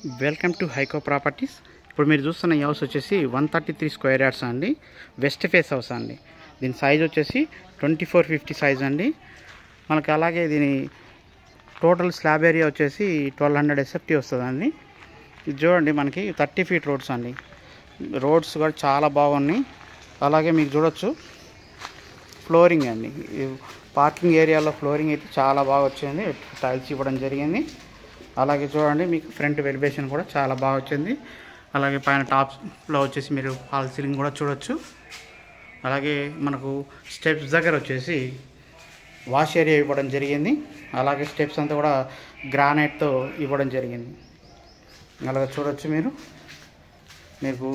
welcome to హైకో properties ఇప్పుడు మీరు చూస్తున్న ఈ హౌస్ వచ్చేసి one thirty three square yards అండి వెస్ట్ ఫేస్ హౌస్ అండి దీని సైజ్ వచ్చేసి ట్వంటీ ఫోర్ ఫిఫ్టీ సైజ్ అండి మనకి అలాగే దీని టోటల్ స్లాబ్ ఏరియా వచ్చేసి ట్వెల్వ్ హండ్రెడ్ ఎస్ఎఫ్టీ వస్తుందండి ఇది చూడండి మనకి థర్టీ ఫీట్ రోడ్స్ అండి రోడ్స్ కూడా చాలా బాగున్నాయి అలాగే మీకు చూడొచ్చు ఫ్లోరింగ్ అండి ఈ పార్కింగ్ ఏరియాలో ఫ్లోరింగ్ అయితే చాలా బాగా వచ్చింది టైల్స్ ఇవ్వడం జరిగింది అలాగే చూడండి మీకు ఫ్రంట్ వెలివేషన్ కూడా చాలా బాగా వచ్చింది అలాగే పైన టాప్లో వచ్చేసి మీరు హాల్ సీలింగ్ కూడా చూడొచ్చు అలాగే మనకు స్టెప్స్ దగ్గర వచ్చేసి వాష్ ఏరియా ఇవ్వడం జరిగింది అలాగే స్టెప్స్ అంతా కూడా గ్రానైట్తో ఇవ్వడం జరిగింది అలాగే చూడొచ్చు మీరు మీకు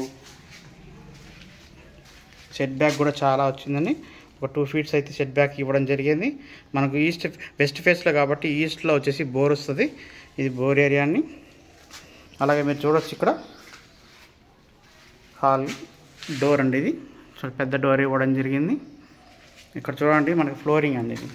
సెట్ బ్యాక్ కూడా చాలా వచ్చిందండి ఒక టూ ఫీట్స్ అయితే సెట్ బ్యాక్ ఇవ్వడం జరిగింది మనకు ఈస్ట్ వెస్ట్ ఫేస్లో కాబట్టి ఈస్ట్లో వచ్చేసి బోర్ వస్తుంది ఇది బోర్ ఏరియాని అలాగే మీరు చూడొచ్చు ఇక్కడ హాల్ డోర్ అండి ఇది చాలా పెద్ద డోర్ ఇవ్వడం జరిగింది ఇక్కడ చూడండి మనకి ఫ్లోరింగ్ అండి ఇది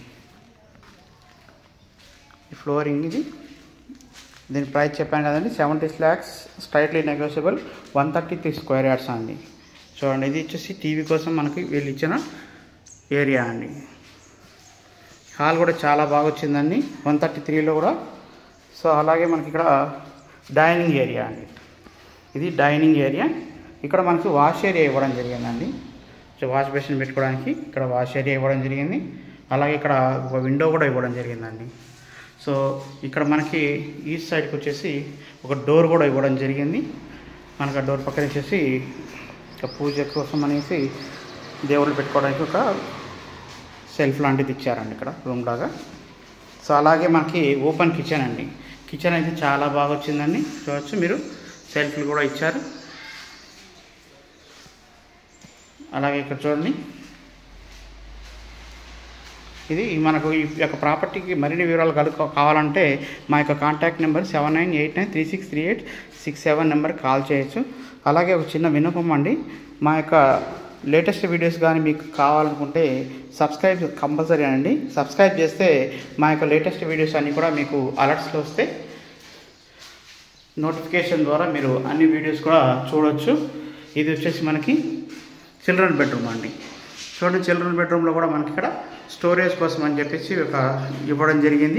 ఈ ఫ్లోరింగ్ ఇది దీని ప్రైస్ చెప్పాను కదండి seventy lakhs straightly negotiable one thirty three square yards అండి చూడండి ఇది వచ్చేసి టీవీ కోసం మనకి వీళ్ళు ఇచ్చిన ఏరియా అండి హాల్ కూడా చాలా బాగా వచ్చిందండి వన్ థర్టీ త్రీలో కూడా సో అలాగే మనకి ఇక్కడ డైనింగ్ ఏరియా అండి ఇది డైనింగ్ ఏరియా ఇక్కడ మనకి వాష్ ఏరియా ఇవ్వడం జరిగిందండి సో వాష్ బేసిన్ పెట్టుకోవడానికి ఇక్కడ వాష్ ఏరియా ఇవ్వడం జరిగింది అలాగే ఇక్కడ ఒక విండో కూడా ఇవ్వడం జరిగిందండి సో ఇక్కడ మనకి ఈస్ట్ సైడ్కి వచ్చేసి ఒక డోర్ కూడా ఇవ్వడం జరిగింది మనకు ఆ డోర్ పక్కన వచ్చేసి ఒక పూజ కోసం అనేసి దేవుళ్ళు పెట్టుకోవడానికి ఒక సెల్ఫ్ లాంటిది ఇచ్చారండి ఇక్కడ రూమ్ లాగా సో అలాగే మనకి ఓపెన్ కిచెన్ అండి కిచెన్ అయితే చాలా బాగా వచ్చిందండి చూడవచ్చు మీరు సెల్ఫ్లు కూడా ఇచ్చారు అలాగే ఇక్కడ చూడండి ఇది మనకు ఈ యొక్క ప్రాపర్టీకి మరిన్ని వివరాలు కలుగు కావాలంటే మా యొక్క contact number seven nine eight nine three six three eight six seven నెంబర్కి కాల్ చేయొచ్చు అలాగే ఒక చిన్న విన్నపం అండి మా యొక్క లేటెస్ట్ వీడియోస్ కానీ మీకు కావాలనుకుంటే సబ్స్క్రైబ్ కంపల్సరీ అండి సబ్స్క్రైబ్ చేస్తే మా యొక్క లేటెస్ట్ వీడియోస్ అన్నీ కూడా మీకు అలర్ట్స్లో వస్తే నోటిఫికేషన్ ద్వారా మీరు అన్ని వీడియోస్ కూడా చూడొచ్చు ఇది వచ్చేసి మనకి చిల్డ్రన్ బెడ్రూమ్ అండి చూడండి చిల్డ్రన్ బెడ్రూమ్లో కూడా మనకి ఇక్కడ స్టోరేజ్ కోసం అని చెప్పేసి ఒక ఇవ్వడం జరిగింది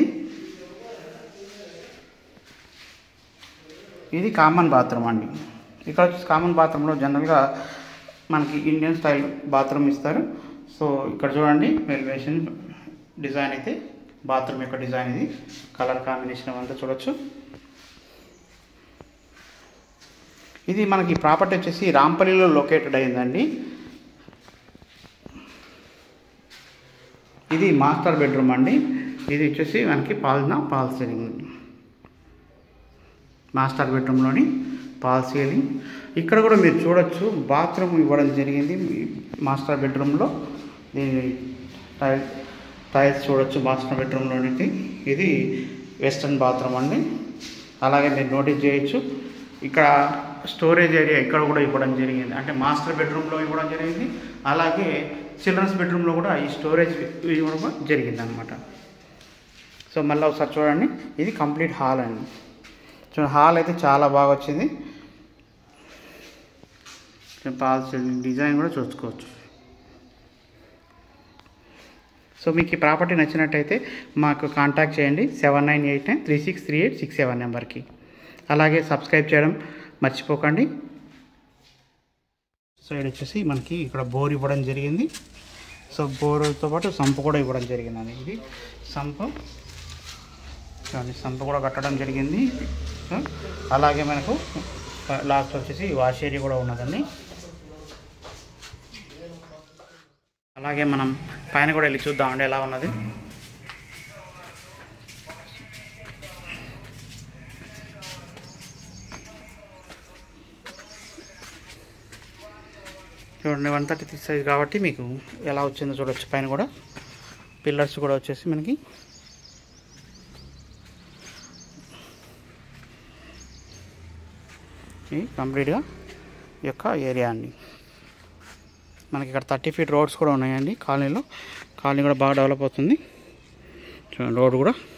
ఇది కామన్ బాత్రూమ్ అండి ఇక్కడ వచ్చేసి కామన్ బాత్రూంలో జనరల్గా మనకి ఇండియన్ స్టైల్ బాత్రూమ్ ఇస్తారు సో ఇక్కడ చూడండి వెలివేషన్ డిజైన్ అయితే బాత్రూమ్ యొక్క డిజైన్ ఇది కలర్ కాంబినేషన్ అంతా చూడొచ్చు ఇది మనకి ప్రాపర్టీ వచ్చేసి రాంపల్లిలో లొకేటెడ్ అయిందండి ఇది మాస్టర్ బెడ్రూమ్ అండి ఇది వచ్చేసి మనకి పాల్న పాల్ సీలింగ్ మాస్టర్ బెడ్రూమ్లోని పాల్ సీలింగ్ ఇక్కడ కూడా మీరు చూడొచ్చు బాత్రూమ్ ఇవ్వడం జరిగింది మాస్టర్ బెడ్రూమ్లో దీని టైల్ టైల్స్ చూడొచ్చు మాస్టర్ బెడ్రూమ్లోనికి ఇది వెస్ట్రన్ బాత్రూమ్ అండి అలాగే మీరు నోటీస్ చేయొచ్చు ఇక్కడ స్టోరేజ్ ఏరియా ఇక్కడ కూడా ఇవ్వడం జరిగింది అంటే మాస్టర్ బెడ్రూమ్లో ఇవ్వడం జరిగింది అలాగే చిల్డ్రన్స్ బెడ్రూమ్లో కూడా ఈ స్టోరేజ్ ఇవ్వడం జరిగింది అనమాట సో మళ్ళీ ఒకసారి చూడండి ఇది కంప్లీట్ హాల్ అండి చూడండి హాల్ అయితే చాలా బాగా వచ్చింది పాల్స్ డిజైన్ కూడా చూసుకోవచ్చు సో మీకు ఈ ప్రాపర్టీ నచ్చినట్టయితే మాకు కాంటాక్ట్ చేయండి seven nine eight nine three six three eight six seven నెంబర్కి అలాగే సబ్స్క్రైబ్ చేయడం మర్చిపోకండి సైడ్ వచ్చేసి మనకి ఇక్కడ బోర్ ఇవ్వడం జరిగింది సో బోర్తో పాటు సంపు కూడా ఇవ్వడం జరిగిందండి ఇది సంపు చూడండి సంపు కూడా కట్టడం జరిగింది సో అలాగే మనకు లాస్ట్ వచ్చేసి వాష్ ఏరియా కూడా ఉన్నదండి అలాగే మనం పైన కూడా వెళ్ళి చూద్దామండి ఎలా ఉన్నది చూడండి వన్ థర్టీ త్రీ సైజ్ కాబట్టి మీకు ఎలా వచ్చిందో చూడొచ్చు పైన కూడా పిల్లర్స్ కూడా వచ్చేసి మనకి ఇది కంప్లీట్గా ఈ యొక్క ఏరియా అండి మనకి ఇక్కడ థర్టీ ఫీట్ రోడ్స్ కూడా ఉన్నాయండి కాలనీలో కాలనీ కూడా బాగా డెవలప్ అవుతుంది చూడండి రోడ్ కూడా